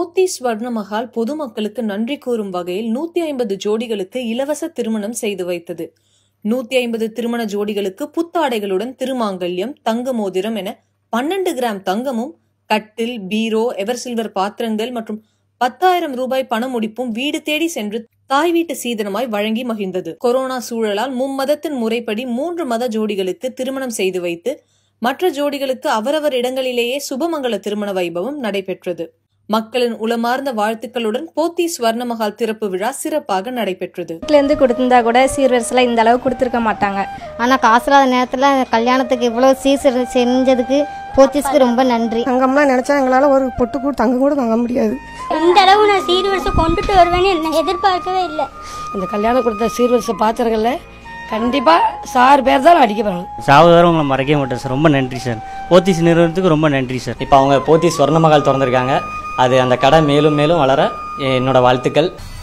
போத்தி ஸ்வர்ண மஹால் பொதுமக்களுக்கு நன்றி கூறும் வகையில் நூத்தி ஐம்பது ஜோடிகளுக்கு இலவச திருமணம் செய்து வைத்தது நூத்தி ஐம்பது திருமண ஜோடிகளுக்கு புத்தாடைகளுடன் திருமாங்கல்யம் தங்க மோதிரம் என பன்னெண்டு கிராம் தங்கமும் கட்டில் பீரோ எவர் சில்வர் பாத்திரங்கள் மற்றும் பத்தாயிரம் ரூபாய் பண முடிப்பும் வீடு தேடி சென்று தாய் வீட்டு சீதனமாய் வழங்கி மகிழ்ந்தது கொரோனா சூழலால் மும்மதத்தின் முறைப்படி மூன்று மத ஜோடிகளுக்கு திருமணம் செய்து வைத்து மற்ற ஜோடிகளுக்கு அவரவர் இடங்களிலேயே சுபமங்கல திருமண வைபவம் நடைபெற்றது மக்களின் உளமார்ந்த வாழ்த்துக்களுடன் போத்தி ஸ்வர்ணமஹால் திறப்பு விழா சிறப்பாக நடைபெற்றது வீட்டிலேருந்து கொடுத்திருந்தா கூட சீர்வரிசெல்லாம் இந்த அளவு கொடுத்துருக்க மாட்டாங்க ஆனால் காசு இல்லாத நேரத்தில் கல்யாணத்துக்கு இவ்வளோ சீர் செஞ்சதுக்கு போத்தீஸ்க்கு ரொம்ப நன்றி தங்கம்லாம் நினச்சா எங்களால் ஒரு பொட்டு கூட தங்கம் கூட வாங்க முடியாது இந்த அளவு நான் சீர்வரிசை கொண்டுட்டு வருவேன்னு நான் எதிர்பார்க்கவே இல்லை இந்த கல்யாணம் கொடுத்த சீர்வரிசை பாத்திரங்களில் கண்டிப்பாக சார் பேர் தான் அடிக்க போகிறாங்க சாவதாரம் உங்களை மறக்கவே மாட்டேன் சார் ரொம்ப நன்றி சார் போத்தீஸ் நிறுவனத்துக்கு ரொம்ப நன்றி சார் இப்போ அவங்க போத்தி ஸ்வர்ணமகால் திறந்திருக்காங்க அது அந்த கடை மேலும் மேலும் வளர என்னோட வாழ்த்துக்கள்